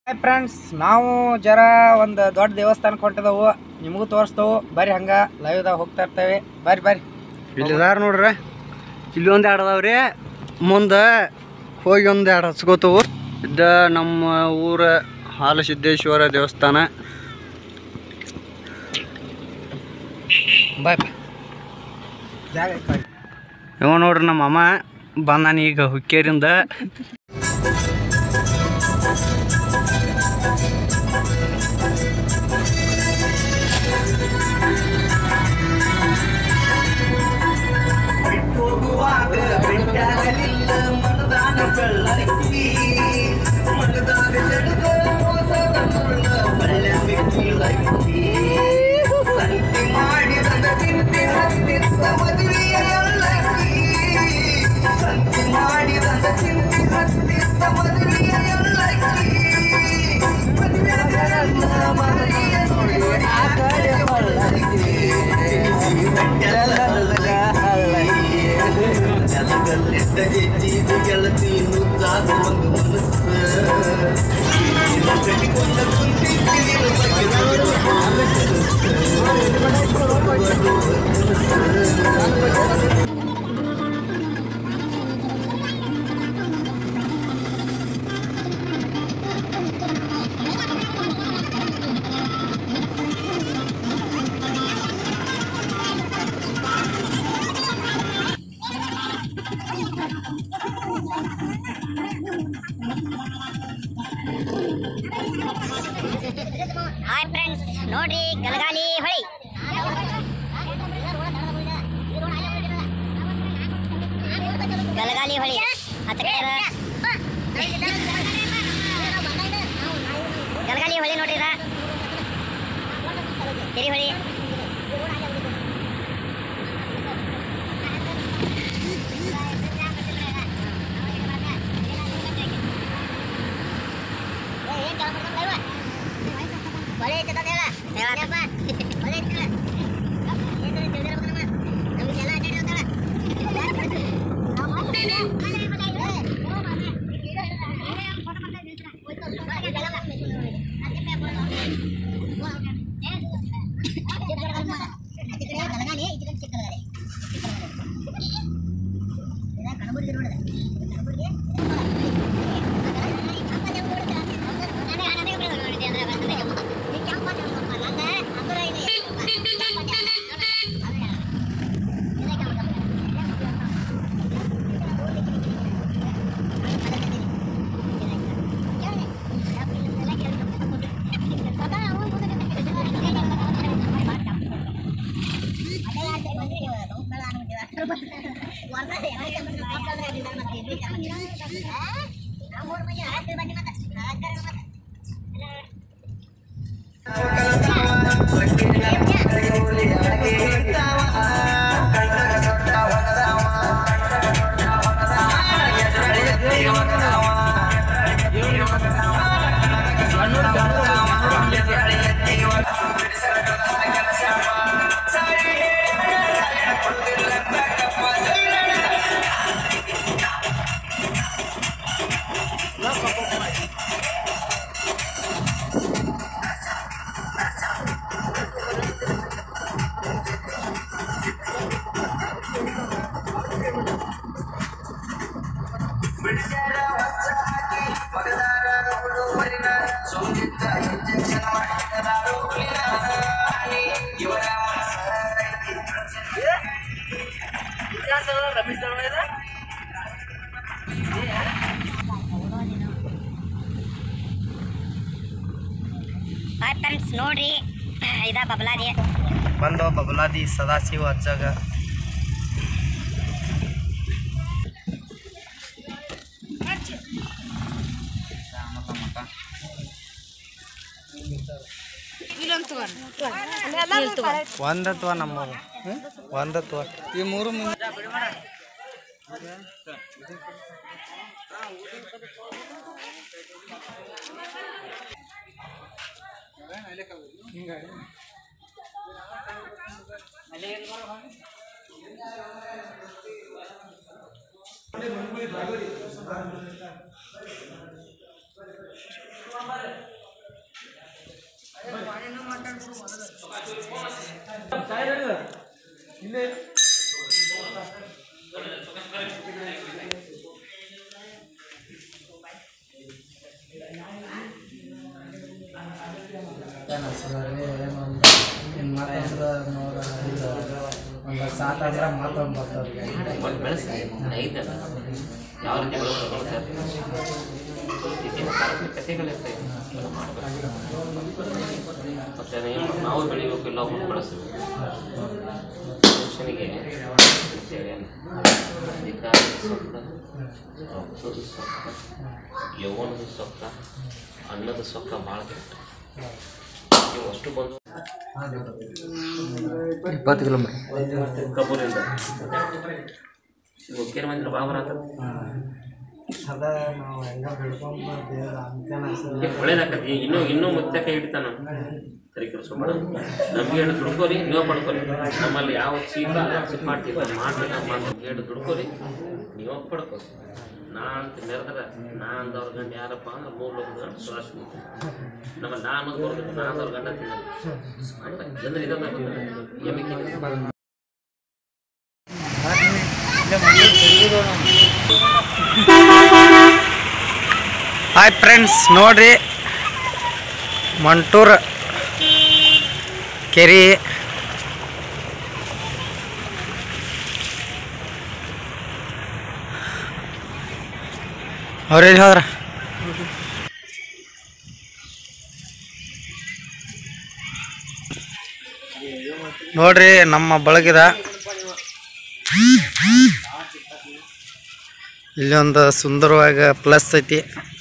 Hi friends ನಾವು ಜರ ಒಂದು ದೊಡ್ಡ ದೇವಸ್ಥಾನಕ್ಕೆ ಹೊಂಟಿದವು ನಿಮಗೂ ತೋರಿಸ್ತವು ಬರ್ರಿ ಹಂಗ ಲೈವ್ದಾಗ ಹೋಗ್ತಾ ಇರ್ತೇವೆ ಬರ್ರಿ ಬರ್ರಿ ಇಲ್ಲಿದಾರ ನೋಡ್ರಿ ಇಲ್ಲಿ ಒಂದು ಎರಡು ಅದಾವ್ರಿ ಮುಂದೆ ಹೋಗಿ ಒಂದು ಎರಡು ಹಚ್ಕೋತವು ಇದ್ದ ನಮ್ಮ ಊರ ಹಾಲಸಿದ್ದೇಶ್ವರ ದೇವಸ್ಥಾನ ಬಾಯ್ ಬಾಯ್ ಜಾಗ ಐತ್ ಬರ್ರಿ. ಇವ ನೋಡ್ರಿ ನಮ್ಮ ಅಮ್ಮ ಬಂದಾನ ಈಗ ಹುಕ್ಕೇರಿಂದ ಹಾಯ್ ಫ್ರೆಂಡ್ಸ್ ನೋಡ್ರಿ ಗಲಗಾಲಿ ಹೊಳಿ ಗಲಗಾಲಿ ಹೊಳಿ ಆಚೆ ಕಡೆ ಅದ. ಗಲಗಾಲಿ ಹೊಳಿ ನೋಡ್ರಿ ಇದ ಹಿರಿ ಹೊಳಿ ಒಳ್ಳೆ ಐತೆ ತಂದೆ ಹೇಳ. ಹೇಳಪ್ಪ. ಒಳ್ಳೆ ಐತೆ ಹೇಳ. ಏನ್ ತರ ತಿಳಿದಿರ್ಬೇಕು ನಮ್ಮ. ನಮ್ಗೆಲ್ಲ ಅಡ್ಡಾಡಿ ಹೋಗ್ತಾಳ. ನಾವು ಮಾಡ್ತೇವೆ. ಹಾಯ್ ಫ್ರೆಂಡ್ಸ್ ನೋಡ್ರಿ ಇದ ಬಬಲಾದಿ ಬಂದವ ಬಬಲಾದಿ ಸದಾಶಿವ ಅಜ್ಜಾಗ ಒಂದತ್ವ ನಮ್ಮದು ಒಂದತ್ವ ಈ ಮೂರು ಮುಂದೆ ಒಂದು ಸಾತ್ ಅಂದ್ರೆ ಮತ್ತೊಂದು ಬರ್ತವ್ರಿಗೆ ಒಂದು ಬೆಳೆಸಿ ಐದು ಯಾವ ರೀತಿ ಬೆಳೆಸೋದು ಬೆಳೆಸ್ತಾರೆ ಕಥೆಗಳಿರ್ತವೆ ಎಲ್ಲ ಮಾಡ್ಬೇಕು ಮತ್ತೆ ಏನು ನಾವು ಬೆಳಿಬೇಕು ಇಲ್ಲ ಒಬ್ಬರು ಬೆಳೆಸ್ಬೇಕು ಮನುಷ್ಯನಿಗೆ ಅಂತೇಳಿ ಅಧಿಕಾರ ಸೊಕ್ಕ ರೊಕ್ಕದ ಸೊಕ್ಕ ಯೌವನದ ಸೊಕ್ಕ ಅನ್ನದ ಸೊಕ್ಕ ಭಾಳ ಕೆಟ್ಟ ಇವು ಅಷ್ಟು ಬಂದು ಇಪ್ಪತ್ತು ಕಿಲೋಮೀಟ್ರ್ ಕಬ್ಬೂರಿಂದ ಮುಖ್ಯರ ಮಂದಿರ ಬಾಬರ ಅಂತ ಅದ ನಾವು ಹೆಂಗ ಬಿಡ್ಕೊಂಡು ದೇವ್ರ ಅಂಕನ ಒಳ್ಳೇದಾಕತಿ ಇನ್ನೂ ಇನ್ನೂ ಮುಚ್ಚ ಕೈ ಹಿಡಿತಾನ ತಲೆ ಕೆಡಿಸ್ಕೊಬೇಡ ನಮ್ಗೆ ಹೇಳಿ ದುಡ್ಕೋರಿ ನೀವು ಪಡ್ಕೊರಿ ನಮ್ಮಲ್ಲಿ ಯಾವ ಚೀಪ ಸಿಪ್ ಮಾಡ್ತೀವಿ ಅದು ಮಾಡ್ಬೇಕು ನಮ್ಗೆ ಹೇಳಿ ದುಡ್ಕೋರಿ ನೀವು ಪಡ್ಕೋರಿ ನಾ ಅಂತ ಮೆರೆದ್ರೆ ನಾ ಅಂದವ್ರ ಗಂಡ ಯಾರಪ್ಪ ಅಂದ್ರೆ ಮೂರು ಲೋಕ ಗಂಡ ಸುರಾಶ್ ನಮ್ಮಲ್ಲಿ ನಾ ಅನ್ನೋದು ಬರೋದಿಲ್ಲ ನಾ ಅಂದವ್ರ ಗಂಡ ತಿನ್ನೋದು ಜನರು ಇದನ್ನ ಎಮ್ಮಿಕೆ ಹಾಯ್ ಫ್ರೆಂಡ್ಸ್ ನೋಡ್ರಿ ಮಂಟೂರ್ ಕೆರೆ ಅವ್ರೆಲ್ಲಿ ಹೋದ್ರ ನೋಡ್ರಿ ನಮ್ಮ ಬಳಗಿದ ಇಲ್ಲಿ ಒಂದು ಸುಂದರವಾಗ ಪ್ಲಸ್ ಐತಿ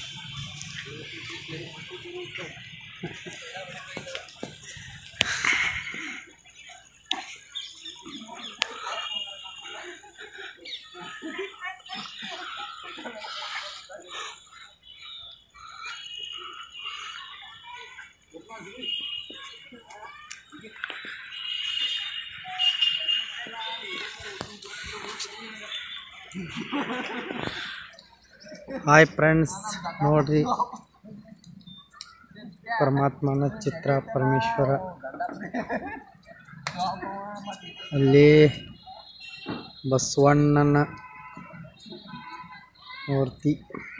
ಹಾಯ್ ಫ್ರೆಂಡ್ಸ್ ನೋಡ್ರಿ ಪರಮಾತ್ಮನ ಚಿತ್ರ ಪರಮೇಶ್ವರ ಅಲ್ಲಿ ಬಸವಣ್ಣನ ಮೂರ್ತಿ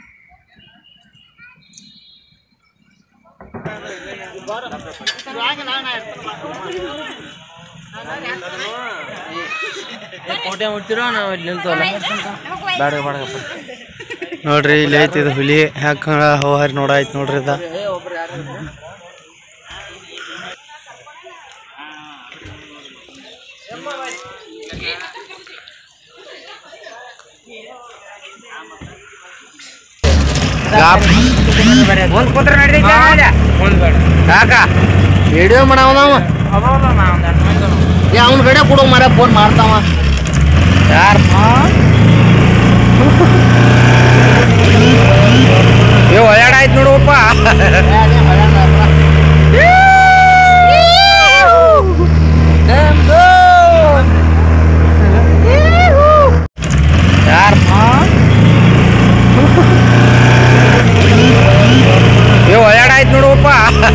ನೋಡ್ರಿ ಇಲ್ಲಿ ಐತಿ ಇದು ಹುಲಿ ಯಾಕ ಹವಾರಿ ನೋಡಾಯ್ತು ನೋಡ್ರಿ ಇದ ಮುಂದ್ ಕೂತ್ರೆ ನಡೀತೈತೆ ಯಾಕ ವಿಡಿಯೋ ಮಾಡವ ಅವ್ನ ಕಡೆ ಕೊಡು ಮರ ಫೋನ್ ಮಾಡ್ತಾವ ಯಾರ ಏ ಒಳ್ಳಾಡಾಯ್ತು ನೋಡುವಪ್ಪ ಯಾರ ಏ ಒಳ್ಳಾಡಾಯ್ತು ನೋಡುವಪ್ಪ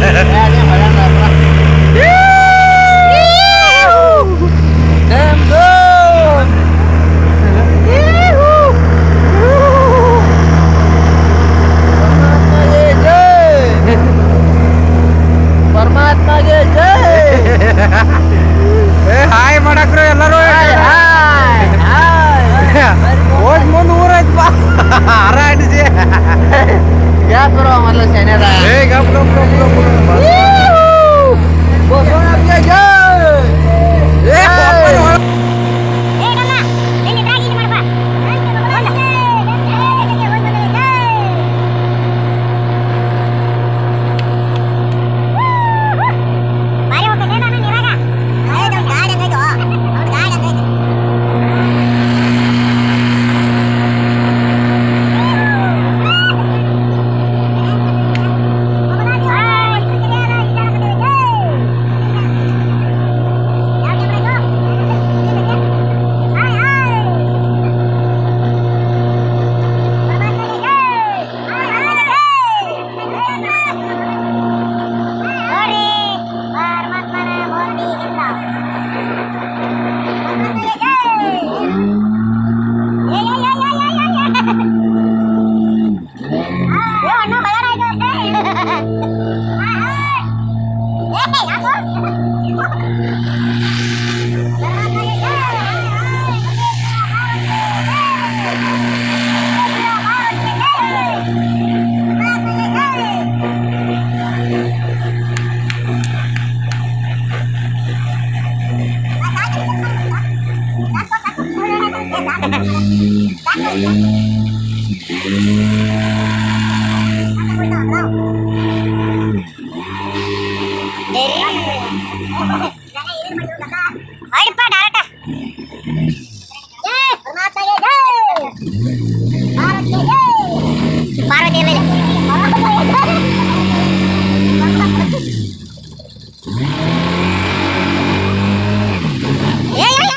ಪರಮಾತ್ಮಗೆ ಏ ಹಾಯ್ ಮಾಡಕ್ರು ಎಲ್ಲರೂ ಹೋದ್ ಮುಂದೆ ಊರೈತ್ ಬಾ ಹರ ಹಿಡಿಸಿ ಯಾಕೆ ಬರೋ ಮೊದಲು ಶನಿವಾರ ಏ ಗಪ್ ಗಪ್ ಗಪ್ ಗಪ್